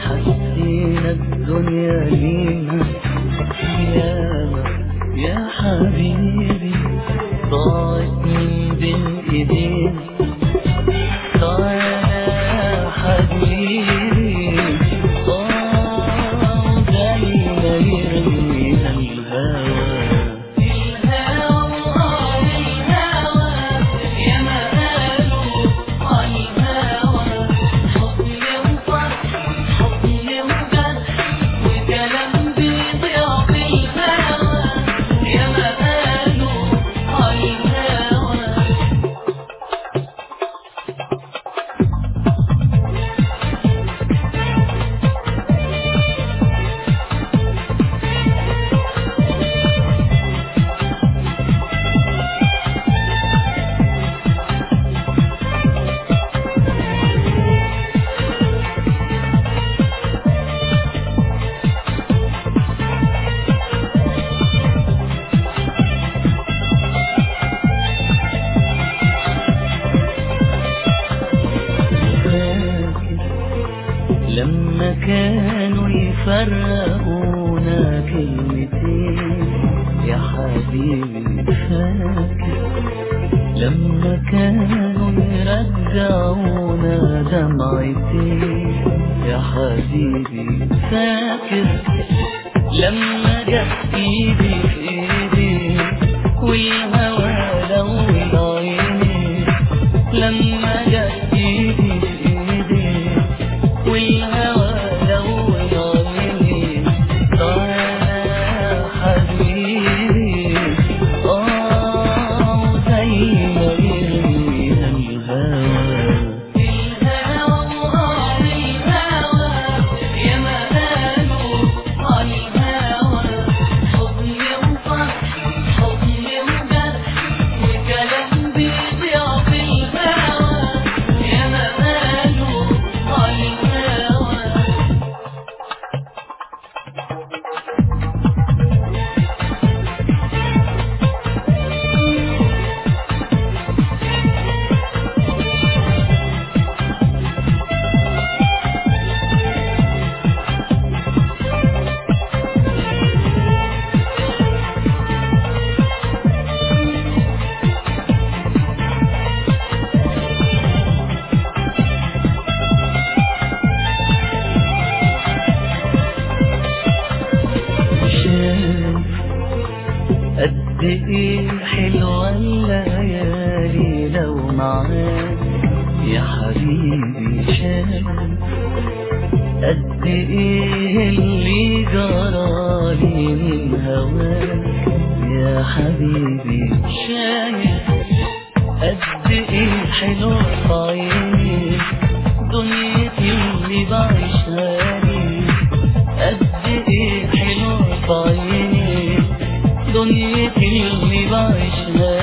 حسينا الدنيا لينا ياما يا حبيبي ضاعت من بين ايدينا تعالى يا حبيبي اه زي ما يرمينا الهوى فاكر لما كانوا يفرقونا كلمتين يا حبيبي فاكر لما كانوا يرجعونا دمعتين يا حبيبي فاكر لما جت ايدي في ايدي والهوى لون عيني لما جت ايدي في ايدي والهوى لون عيني تعالى يا حبيبي اه زي ما يرمينا الهوى شايف قد ايه حلوة الليالي لو معاك يا حبيبي شايف قد ايه اللي جرالي من هواك يا حبيبي شايف قد ايه حلوة في عيني دنيتي اللي بعيشها لي قد ايه حلوة في عيني دنيتي اللي بعيشها